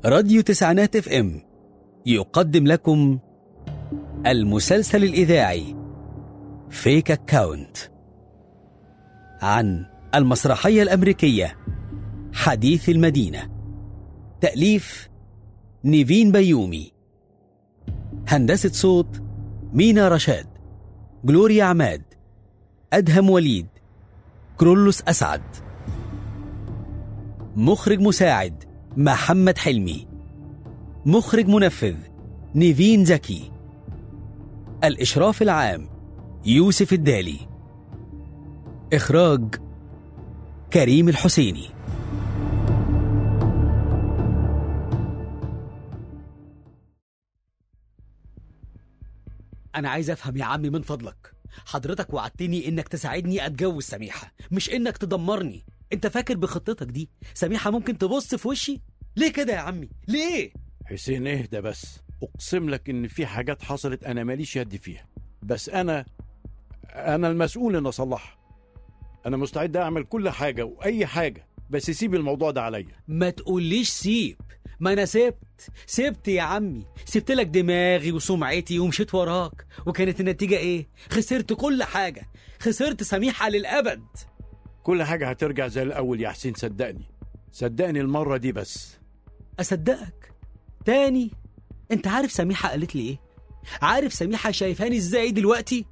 راديو تسعينات اف ام يقدم لكم المسلسل الإذاعي فيك أكاونت عن المسرحية الأمريكية حديث المدينة تأليف نيفين بيومي هندسة صوت مينا رشاد جلوريا عماد أدهم وليد كرولوس أسعد مخرج مساعد محمد حلمي مخرج منفذ نيفين زكي الإشراف العام يوسف الدالي إخراج كريم الحسيني أنا عايز أفهم يا عمي من فضلك حضرتك وعدتني إنك تساعدني أتجوز سميحة مش إنك تدمرني أنت فاكر بخطتك دي سميحة ممكن تبص في وشي ليه كده يا عمي ليه حسين اهدى بس اقسم لك ان في حاجات حصلت انا ماليش يد فيها بس انا انا المسؤول ان اصلحها انا مستعد اعمل كل حاجه واي حاجه بس سيب الموضوع ده عليا ما تقوليش سيب ما انا سبت سبت يا عمي سبت لك دماغي وسمعتي ومشيت وراك وكانت النتيجة ايه خسرت كل حاجة خسرت سميحة للأبد كل حاجه هترجع زي الاول يا حسين صدقني صدقني المره دي بس أصدقك تاني انت عارف سميحة قالت لي ايه عارف سميحة شايفاني ازاي دلوقتي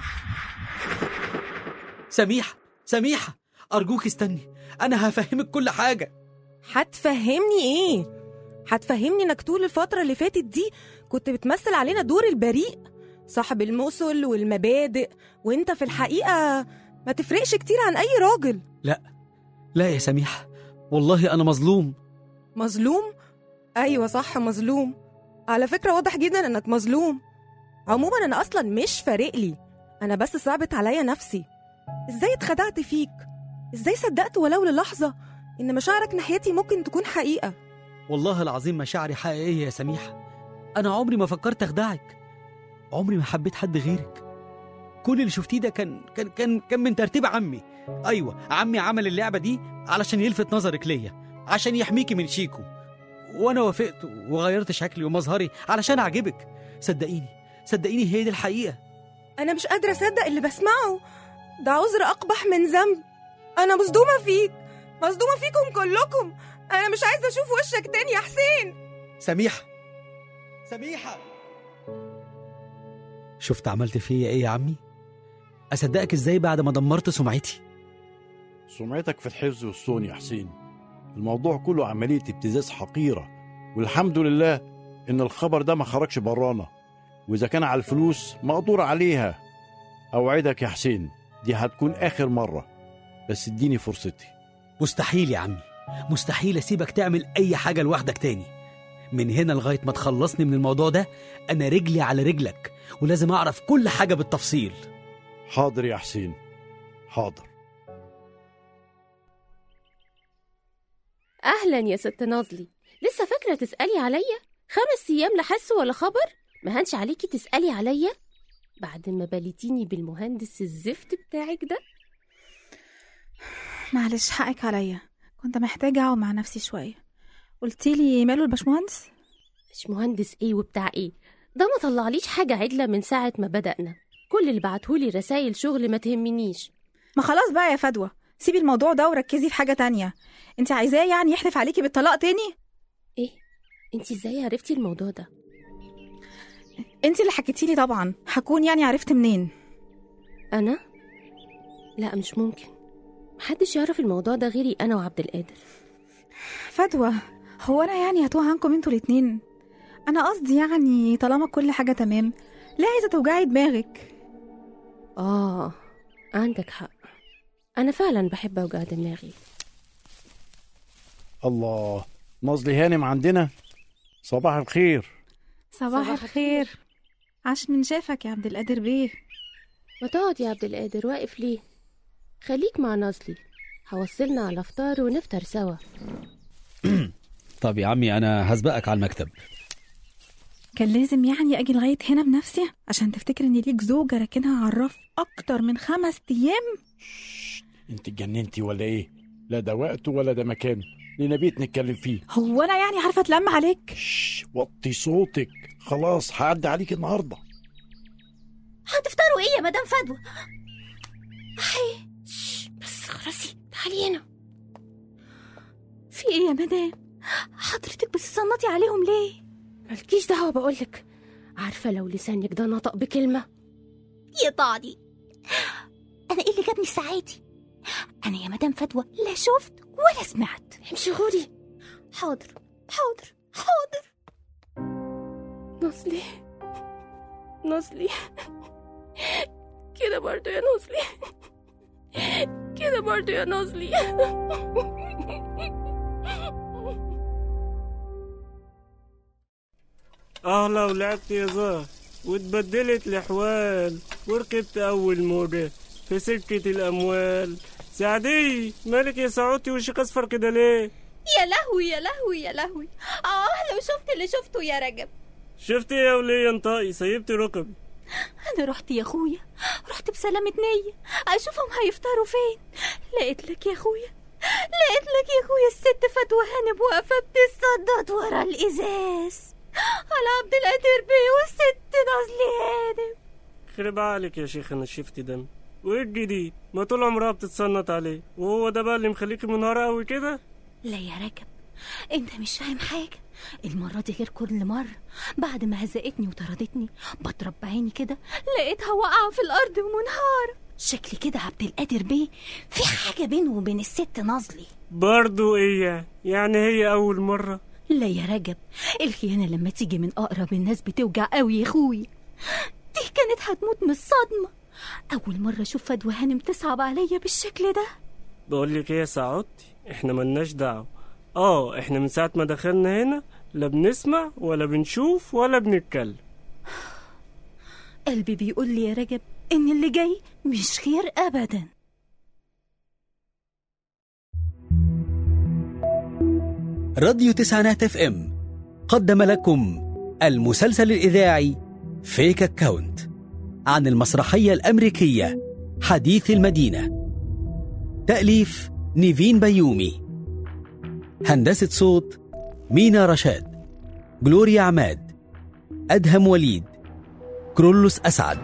سميحة سميحة أرجوك استني أنا هفهمك كل حاجة هتفهمني ايه هتفهمني انك طول الفترة اللي فاتت دي كنت بتمثل علينا دور البريء صاحب المثل والمبادئ وانت في الحقيقة ما تفرقش كتير عن اي راجل لا يا سميحة والله أنا مظلوم مظلوم ايوه صح مظلوم على فكرة واضح جدا انك مظلوم عموما انا اصلا مش فارق لي انا بس صعبت عليا نفسي ازاي اتخدعت فيك ازاي صدقت ولو للحظة ان مشاعرك ناحيتي ممكن تكون حقيقة والله العظيم مشاعري حقيقية يا سميحة أنا عمري ما فكرت أخدعك عمري ما حبيت حد غيرك كل اللي شفتيه ده كان كان كان كان من ترتيب عمي أيوة عمي عمل اللعبة دي علشان يلفت نظرك ليا عشان يحميكي من شيكو وأنا وافقت وغيرت شكلي ومظهري علشان أعجبك صدقيني صدقيني هي دي الحقيقة انا مش قادرة اصدق اللي بسمعه ده عذر اقبح من ذنب انا مصدومة فيك مصدومة فيكم كلكم انا مش عايزة اشوف وشك تاني يا حسين سميحة سميحة شفت عملت فيا ايه يا عمي؟ أصدقك ازاي بعد ما دمرت سمعتي؟ سمعتك في الحفظ والصون يا حسين الموضوع كله عمليه ابتزاز حقيره والحمد لله ان الخبر ده ما خرجش برانا واذا كان على الفلوس مقدور عليها اوعدك يا حسين دي هتكون اخر مره بس اديني فرصتي مستحيل يا عمي مستحيل أسيبك تعمل أي حاجة لوحدك تاني من هنا لغاية ما تخلصني من الموضوع ده أنا رجلي على رجلك ولازم أعرف كل حاجة بالتفصيل حاضر يا حسين حاضر أهلا يا ست نازلي لسه فاكرة تسألي عليا خمس أيام لا حس ولا خبر ما هنش عليكي تسألي عليا بعد ما بليتيني بالمهندس الزفت بتاعك ده معلش حقك عليا كنت محتاجة أقعد مع نفسي شوية قلتيلي ماله الباشمهندس مش مهندس ايه وبتاع ايه ده ما طلعليش حاجة عدلة من ساعة ما بدأنا كل اللي بعتهولي رسايل شغل ما تهمنيش ما خلاص بقى يا فدوى سيبي الموضوع ده وركزي في حاجة تانية انت عايزاه يعني يحلف عليكي بالطلاق تاني ايه انتي ازاي عرفتي الموضوع ده انت اللي حكيتيلي طبعا هكون يعني عرفت منين انا لا مش ممكن محدش يعرف الموضوع ده غيري انا وعبد القادر فدوى هو انا يعني هتوه عنكم انتوا الاتنين انا قصدي يعني طالما كل حاجة تمام ليه عايزة توجعي دماغك اه عندك حق انا فعلا بحب اوجع دماغي الله نازلي هانم عندنا صباح الخير صباح, صباح الخير عاش من شافك يا عبد القادر بيه ما تقعد يا عبد القادر واقف ليه خليك مع نازلي هوصلنا على فطار ونفطر سوا طب يا عمي أنا هسبقك على المكتب كان لازم يعني اجي لغايه هنا بنفسي عشان تفتكر ان ليك زوجه راكنها على الرف اكتر من خمس ايام انت اتجننتي ولا ايه لا ده وقته ولا ده مكانه لنبيت نتكلم فيه هو انا يعني عارفه اتلم عليك شش وطي صوتك خلاص هعدي عليك النهارده هتفطروا ايه يا مدام فدوى احي شش، بس خلاصي تعالي هنا في ايه يا مدام حضرتك بتصنطي عليهم ليه مالكيش دعوه بقولك عارفه لو لسانك ده نطق بكلمه يقطعني انا ايه اللي جابني ساعاتي انا يا مدام فتوى لا شفت ولا سمعت امشي غوري حاضر حاضر حاضر نصلي نصلي كده برضو يا نصلي كده برضو يا نصلي اه لو لعبت يا زهر واتبدلت الأحوال وركبت أول موجة في سكة الأموال سعدي مالك يا سعودتي وشك أصفر كده ليه؟ يا لهوي يا لهوي يا لهوي اه لو شفت اللي شفته يا رجب شفت ايه يا ولية انطقي سيبت ركبي انا رحت يا اخويا رحت بسلامة نية اشوفهم هيفطروا فين لقيت لك يا اخويا لقيت لك يا اخويا الست فتوى هانب واقفة بتصدد ورا الازاز على عبد القادر بيه والست نازلي هانب خرب عليك يا شيخ انا شفت دم وايه الجديد ما طول عمرها بتتصنت عليه وهو ده بقى اللي مخليكي منهارة قوي كده لا يا رجب انت مش فاهم حاجة المرة دي غير كل مرة بعد ما هزقتني وطردتني بضرب بعيني كده لقيتها واقعة في الأرض ومنهارة شكلي كده عبد القادر بيه في حاجة بينه وبين الست نازلي برضو ايه يعني؟ يعني هي أول مرة لا يا رجب الخيانة لما تيجي من أقرب الناس بتوجع قوي يا أخوي دي كانت هتموت من الصدمة أول مرة أشوف فدوى هانم تصعب عليا بالشكل ده بقول لك ايه يا سعودتي احنا ملناش دعوة اه احنا من ساعة ما دخلنا هنا لا بنسمع ولا بنشوف ولا بنتكلم قلبي بيقول لي يا رجب إن اللي جاي مش خير أبدا راديو تسعينات اف ام قدم لكم المسلسل الإذاعي فيك أكاونت عن المسرحية الأمريكية حديث المدينة تأليف نيفين بيومي هندسة صوت مينا رشاد جلوريا عماد أدهم وليد كرولوس أسعد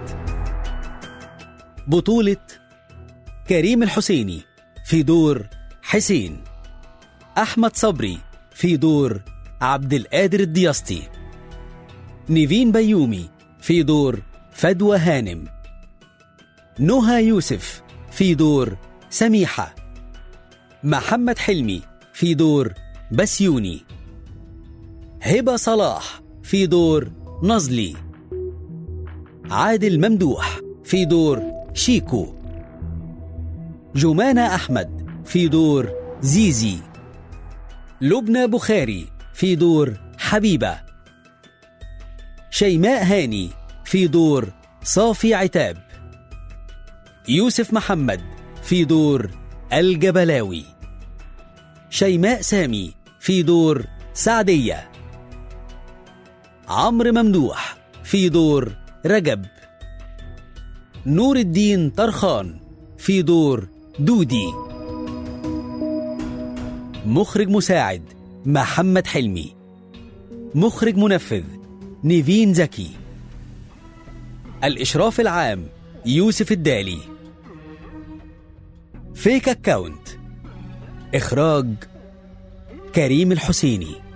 بطولة كريم الحسيني في دور حسين أحمد صبري في دور عبد القادر الدياسطي نيفين بيومي في دور فدوى هانم نهى يوسف في دور سميحة محمد حلمي في دور بسيوني هبة صلاح في دور نزلي عادل ممدوح في دور شيكو جمانة أحمد في دور زيزي لبنى بخاري في دور حبيبة شيماء هاني في دور صافي عتاب يوسف محمد في دور الجبلاوي شيماء سامي في دور سعدية عمرو ممدوح في دور رجب نور الدين طرخان في دور دودي مخرج مساعد محمد حلمي مخرج منفذ نيفين زكي الإشراف العام يوسف الدالي فيك أكاونت إخراج كريم الحسيني